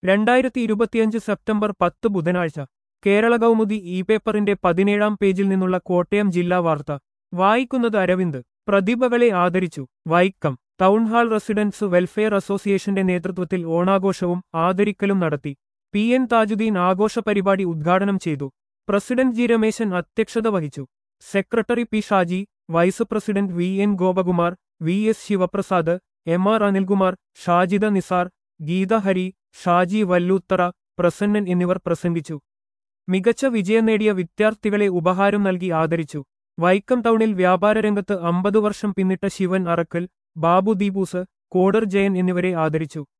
രണ്ടായിരത്തി ഇരുപത്തിയഞ്ച് സെപ്റ്റംബർ പത്ത് ബുധനാഴ്ച കേരള കൗമുദി ഇ പേപ്പറിന്റെ പതിനേഴാം പേജിൽ നിന്നുള്ള കോട്ടയം ജില്ലാ വാർത്ത വായിക്കുന്നത് അരവിന്ദ് പ്രതിഭകളെ ആദരിച്ചു വൈക്കം ടൗൺഹാൾ റെസിഡൻസ് വെൽഫെയർ അസോസിയേഷന്റെ നേതൃത്വത്തിൽ ഓണാഘോഷവും ആദരിക്കലും നടത്തി പി എൻ താജുദ്ദീൻ ആഘോഷ പരിപാടി ഉദ്ഘാടനം ചെയ്തു പ്രസിഡന്റ് ജി രമേശൻ അധ്യക്ഷത വഹിച്ചു secretary P Shaji vice president V N Gopakumar V S Sivaprasad M R Anilkumar Shajida Nisar Geetha Hari Shaji Valloothara Prasannan എന്നിവർ പ്രസംഗിച്ചു മികച്ച വിജയം നേടിയ വിദ്യാർത്ഥികളെ ഉപഹാരം നൽകി ആദരിച്ചു വൈക്കം ടൗണിൽ വ്യാപാരരംഗത്ത് അമ്പത് വർഷം പിന്നിട്ട ശിവൻ അറക്കൽ ബാബു ദീപൂസ് കോഡർ ജയൻ എന്നിവരെ ആദരിച്ചു